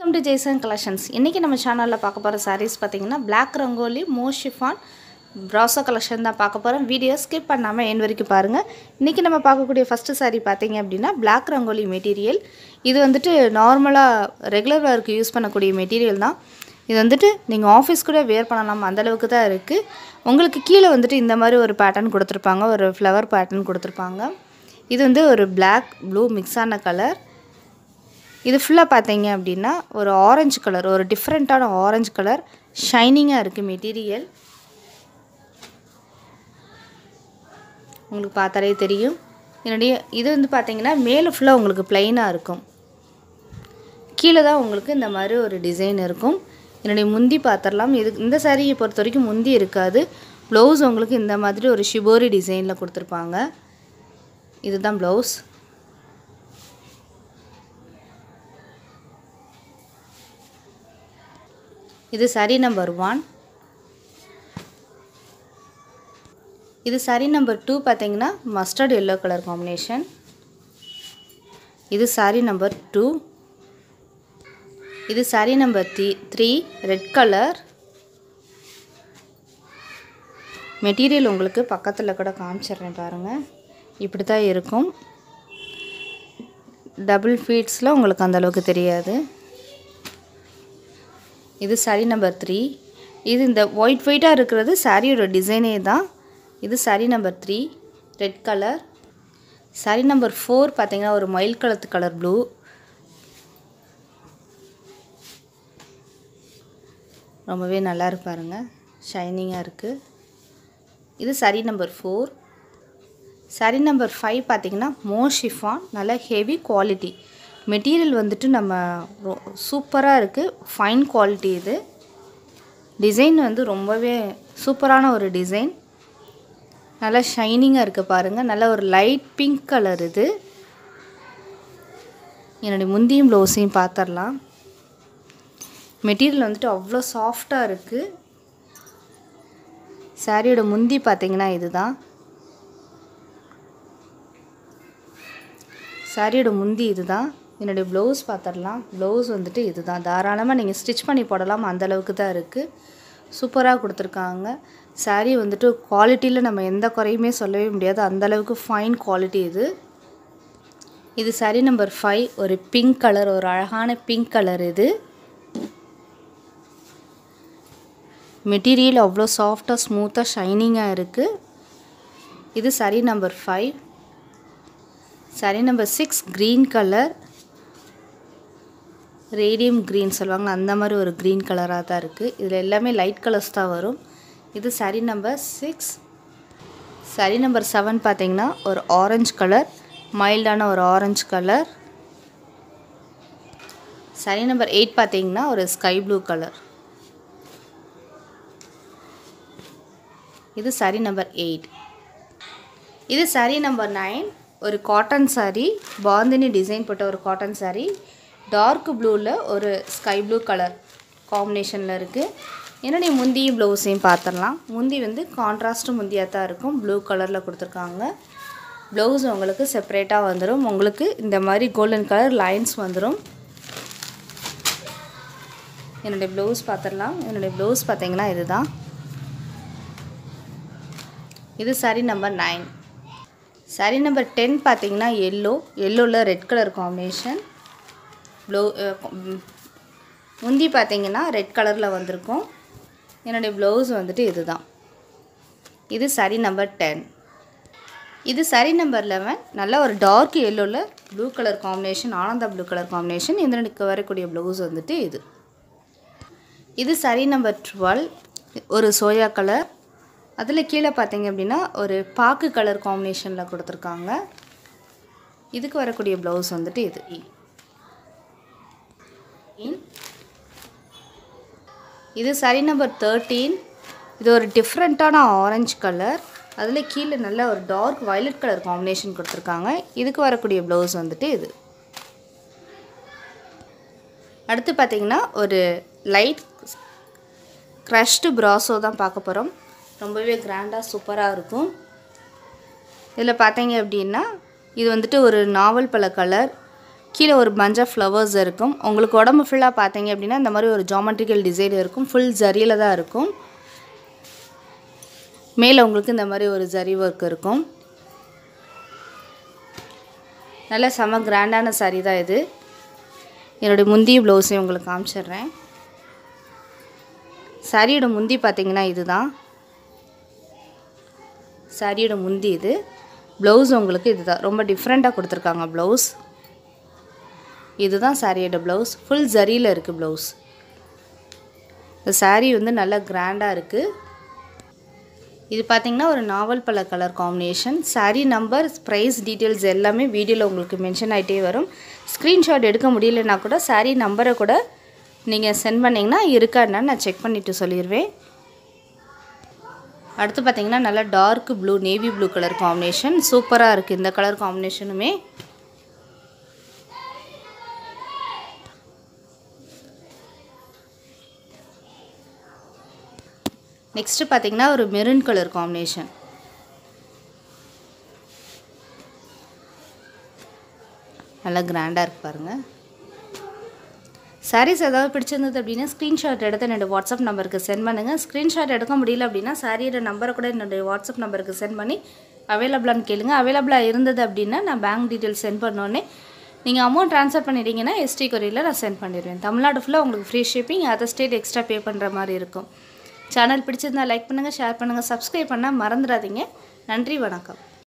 welcome to Jaison collections இன்றைக்கி நம்ம சேனலில் பார்க்க போகிற sarees பார்த்தீங்கன்னா Black Rangoli moss chiffon brasso collection தான் பார்க்க போகிறோம் வீடியோ ஸ்கிப் பண்ணாமல் என் வரைக்கும் பாருங்கள் இன்றைக்கி நம்ம பார்க்கக்கூடிய ஃபஸ்ட்டு saree பார்த்தீங்க அப்படின்னா Black ரங்கோலி மெட்டீரியல் இது வந்துட்டு நார்மலாக ரெகுலர் வேர்க்கு யூஸ் பண்ணக்கூடிய மெட்டீரியல் தான் இது வந்துட்டு நீங்கள் ஆஃபீஸ் கூட வேர் பண்ணலாம் அந்த அளவுக்கு தான் இருக்குது உங்களுக்கு கீழே வந்துட்டு இந்த மாதிரி ஒரு பேட்டர்ன் கொடுத்துருப்பாங்க ஒரு ஃப்ளவர் பேட்டர்ன் கொடுத்துருப்பாங்க இது வந்து ஒரு Black ப்ளூ மிக்ஸ் ஆன கலர் இது ஃபுல்லாக பார்த்தீங்க அப்படின்னா ஒரு ஆரஞ்சு கலர் ஒரு டிஃப்ரெண்ட்டான ஆரஞ்சு கலர் ஷைனிங்காக இருக்குது மெட்டீரியல் உங்களுக்கு பார்த்தாலே தெரியும் என்னுடைய இது வந்து பார்த்தீங்கன்னா மேலே ஃபுல்லாக உங்களுக்கு பிளைனாக இருக்கும் கீழே தான் உங்களுக்கு இந்த மாதிரி ஒரு டிசைன் இருக்கும் என்னுடைய முந்தி பார்த்துடலாம் இது இந்த சாரியை பொறுத்த வரைக்கும் முந்தி இருக்காது ப்ளவுஸ் உங்களுக்கு இந்த மாதிரி ஒரு ஷிபோரி டிசைனில் கொடுத்துருப்பாங்க இதுதான் ப்ளவுஸ் இது சரி நம்பர் ஒன் இது சரி நம்பர் டூ பார்த்தீங்கன்னா மஸ்டர்ட் எல்லோ கலர் காம்பினேஷன் இது சாரி நம்பர் டூ இது sari number three three red colour material உங்களுக்கு பக்கத்தில் கூட காமிச்சிடுறேன் பாருங்கள் இப்படி தான் இருக்கும் டபுள் ஃபீட்ஸில் உங்களுக்கு அந்தளவுக்கு தெரியாது இது சாரி நம்பர் த்ரீ இது இந்த ஒயிட் ஒயிட்டாக இருக்கிறது சாரியோட டிசைனே தான் இது sari number three red colour sari number four பார்த்தீங்கன்னா ஒரு மயில் கலத்து கலர் ப்ளூ ரொம்பவே நல்லா இருக்கு பாருங்க ஷைனிங்காக இருக்குது இது sari number four sari number five பார்த்தீங்கன்னா மோ ஷிஃபான் நல்ல ஹெவி குவாலிட்டி மெட்டீரியல் வந்துட்டு நம்ம சூப்பராக இருக்குது ஃபைன் குவாலிட்டி இது டிசைன் வந்து ரொம்பவே சூப்பரான ஒரு டிசைன் நல்லா ஷைனிங்காக இருக்குது பாருங்கள் நல்ல ஒரு லைட் பிங்க் கலர் இது என்னுடைய முந்தியும் ப்ளவுஸையும் பார்த்துடலாம் மெட்டீரியல் வந்துட்டு அவ்வளோ சாஃப்டாக இருக்குது சாரியோட முந்தி பார்த்தீங்கன்னா இதுதான் சாரியோட முந்தி இதுதான் என்னுடைய ப்ளவுஸ் பார்த்துடலாம் ப்ளவுஸ் வந்துட்டு இதுதான் தாராளமாக நீங்கள் ஸ்டிச் பண்ணி போடலாம் அந்த அளவுக்கு தான் இருக்குது சூப்பராக கொடுத்துருக்காங்க சாரீ வந்துட்டு குவாலிட்டியில் நம்ம எந்த குறையுமே சொல்லவே முடியாது அந்த அளவுக்கு ஃபைன் குவாலிட்டி இது இது சாரி நம்பர் ஃபைவ் ஒரு பிங்க் கலர் ஒரு அழகான பிங்க் கலர் இது மெட்டீரியல் அவ்வளோ சாஃப்டாக ஸ்மூத்தாக ஷைனிங்காக இருக்குது இது சரி number five sari number six green colour radium green சொல்லுவாங்க அந்த மாதிரி ஒரு க்ரீன் கலராக தான் இருக்குது இதில் எல்லாமே லைட் கலர்ஸ் தான் வரும் இது சரி number six sari number seven பார்த்தீங்கன்னா ஒரு ஆரஞ்சு கலர் மைல்டான ஒரு orange colour sari number eight பார்த்தீங்கன்னா ஒரு ஸ்கை ப்ளூ கலர் இது சரி நம்பர் எயிட் இது சரி நம்பர் நைன் ஒரு காட்டன் சாரீ பாந்தினி டிசைன் போட்ட ஒரு காட்டன் சாரீ டார்க் ப்ளூவில் ஒரு ஸ்கை ப்ளூ கலர் காம்பினேஷனில் இருக்குது என்னுடைய முந்தியும் ப்ளவுஸையும் பார்த்துடலாம் முந்தி வந்து கான்ட்ராஸ்ட்டு முந்தியாக தான் இருக்கும் ப்ளூ கலரில் கொடுத்துருக்காங்க ப்ளவுஸ் உங்களுக்கு செப்ரேட்டாக வந்துடும் உங்களுக்கு இந்த மாதிரி கோல்டன் கலர் லைன்ஸ் வந்துடும் என்னுடைய ப்ளவுஸ் பார்த்துடலாம் என்னுடைய ப்ளவுஸ் பார்த்தீங்கன்னா இதுதான் இது sari number nine sari number ten பார்த்தீங்கன்னா எல்லோ எல்லோவில் ரெட் கலர் காம்பினேஷன் ப்ளவு முந்தி பார்த்தீங்கன்னா ரெட் கலரில் வந்திருக்கும் என்னுடைய ப்ளவுஸ் வந்துட்டு இதுதான் இது சரி நம்பர் டென் இது சரி நம்பர் லெவன் நல்ல ஒரு டார்க் எல்லோவில் ப்ளூ கலர் காம்பினேஷன் ஆனந்தா ப்ளூ கலர் காம்பினேஷன் இதனுக்கு வரக்கூடிய ப்ளவுஸ் வந்துட்டு இது இது சரி நம்பர் டுவெல் ஒரு சோயா கலர் அதில் கீழே பார்த்தீங்க அப்படின்னா ஒரு பாக்கு கலர் காம்பினேஷனில் கொடுத்துருக்காங்க இதுக்கு வரக்கூடிய ப்ளவுஸ் வந்துட்டு இது இது சரி நம்பர் தேர்ட்டீன் இது ஒரு டிஃப்ரெண்ட்டான ஆரஞ்சு கலர் அதில் கீழே நல்ல ஒரு டார்க் வயலட் கலர் காம்பினேஷன் கொடுத்துருக்காங்க இதுக்கு வரக்கூடிய ப்ளவுஸ் வந்துட்டு இது அடுத்து பார்த்திங்கன்னா ஒரு லைட் க்ரஷ்டு ப்ராஸோ தான் பார்க்க போகிறோம் ரொம்பவே கிராண்டாக சூப்பராக இருக்கும் இதில் பார்த்தீங்க அப்படின்னா இது வந்துட்டு ஒரு நாவல் பழ கலர் கீழே ஒரு பஞ்ச் ஆஃப் ஃப்ளவர்ஸ் இருக்கும் உங்களுக்கு உடம்பு ஃபுல்லாக பார்த்தீங்க அப்படின்னா இந்த மாதிரி ஒரு ஜாமெட்ரிக்கல் டிசைன் இருக்கும் ஃபுல் ஜரியில் தான் இருக்கும் மேலே உங்களுக்கு இந்த மாதிரி ஒரு ஜரி ஒர்க் இருக்கும் நல்ல செம கிராண்டான saree தான் இது என்னுடைய முந்தி ப்ளவுஸையும் உங்களுக்கு காமிச்சிடுறேன் சாரியோட முந்தி பார்த்தீங்கன்னா இதுதான் சாரியோட முந்தி இது ப்ளவுஸ் உங்களுக்கு இதுதான் ரொம்ப டிஃப்ரெண்ட்டாக கொடுத்துருக்காங்க ப்ளவுஸ் இதுதான் சாரியோட ப்ளவுஸ் ஃபுல் ஜரியில் இருக்குது ப்ளவுஸ் இந்த saree வந்து நல்லா கிராண்டாக இருக்குது இது பார்த்தீங்கன்னா ஒரு நாவல் பல colour combination saree number price details எல்லாமே வீடியோவில் உங்களுக்கு மென்ஷன் ஆகிட்டே வரும் ஸ்க்ரீன்ஷாட் எடுக்க முடியலனா கூட saree நம்பரை கூட நீங்கள் சென்ட் பண்ணிங்கன்னா இருக்கா என்னன்னு நான் செக் பண்ணிவிட்டு சொல்லிடுவேன் அடுத்து பார்த்தீங்கன்னா நல்லா dark blue navy blue colour combination சூப்பராக இருக்குது இந்த கலர் காம்பினேஷனுமே நெக்ஸ்ட்டு பார்த்தீங்கன்னா ஒரு மெரூன் கலர் காம்பினேஷன் நல்லா கிராண்டாக இருக்கு பாருங்கள் சாரீஸ் ஏதாவது பிடிச்சிருந்தது அப்படின்னா ஸ்க்ரீன்ஷாட் எடுத்து என்னோடய வாட்ஸ்அப் நம்பருக்கு சென்ட் பண்ணுங்கள் ஸ்க்ரீன்ஷாட் எடுக்க முடியல அப்படின்னா சாரியோட நம்பரை கூட என்னுடைய வாட்ஸ்அப் நம்பருக்கு சென்ட் பண்ணி அவைலபிளான்னு கேளுங்க அவைலபிளாக இருந்தது அப்படின்னா நான் பேங்க் டீட்டெயில்ஸ் சென்ட் பண்ணோன்னே நீங்கள் அமௌண்ட் ட்ரான்ஸ்ஃபர் பண்ணிட்டீங்கன்னா எஸ்டி கொரியில் நான் சென்ட் பண்ணிடுவேன் தமிழ்நாடு ஃபுல்லாக உங்களுக்கு free shipping other state extra pay பண்ணுற மாதிரி இருக்கும் சேனல் பிடிச்சிருந்தா லைக் பண்ணுங்கள் ஷேர் பண்ணுங்கள் சப்ஸ்கிரைப் பண்ணால் மறந்துடாதீங்க நன்றி வணக்கம்